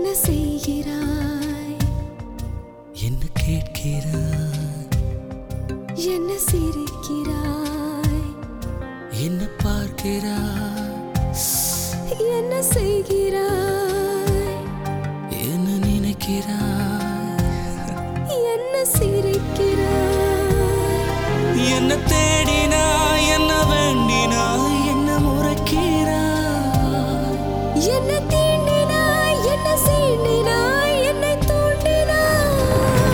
என்ன செய்கிறாய் என்ன கேட்கிறாய் என்ன சிரிக்கிறாய் என்ன பார்க்கிறாய் என்ன செய்கிறாய் என்ன நினைக்கிறாய் என்ன சிரிக்கிறாய் என்ன தேடினாய் என்ன வேண்டினாய் என்ன முறைக்கிறாய் என்ன தீண்டினாய் என்ன சீண்டினாய் என்னை தூண்டினாய்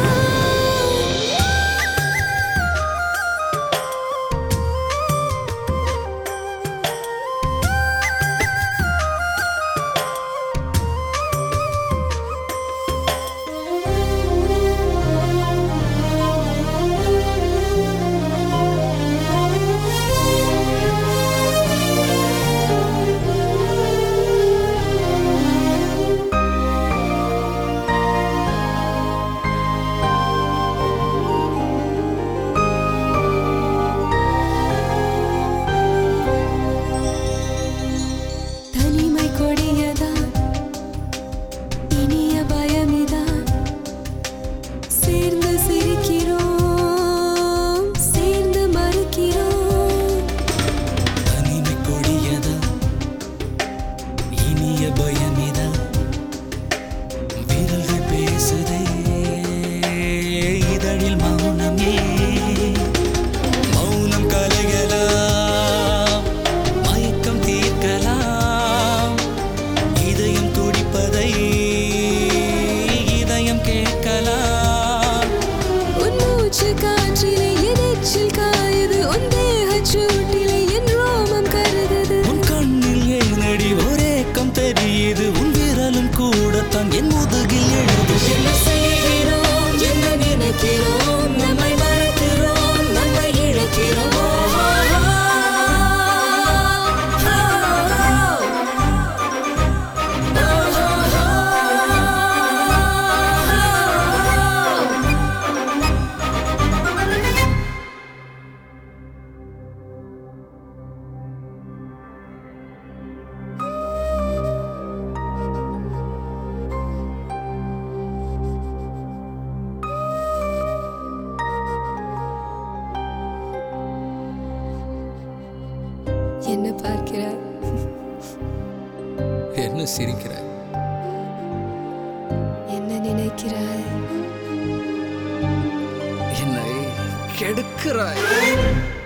தனிமை கொடியதான் இனிய பயமிதான் சேர்ந்து சிரிக்கிறோம் சேர்ந்து மறுக்கிறோம் தனிமை கொடியதா இனிய பயமிதா விரல்கள் பேசுதே இதழில் மௌனமே மௌனம் கலைகலாம் மயக்கம் தீர்க்கலாம் இதயம் துடிப்பதை இதயம் கேட்கலாம் உன் மூச்சு காற்றிலே என் எச்சில் காயுது உன் தேகச் சூட்டிலே என் ரோமம் கருதுது உன் கண்ணில் ஏனடி ஒரேக்கம் தெரியுது உன் விரலும் கூடத்தான் என் முதுகில் எழுது என்ன செய்கிறோம் என்ன நினைக்கிறோம் நம்மை மறக்கிறோம் நம்மை இழக்கிறோம் என்ன பார்க்கிறாய் என்ன சிரிக்கிற என்ன நினைக்கிறாய் என்னை கெடுக்கிறாய்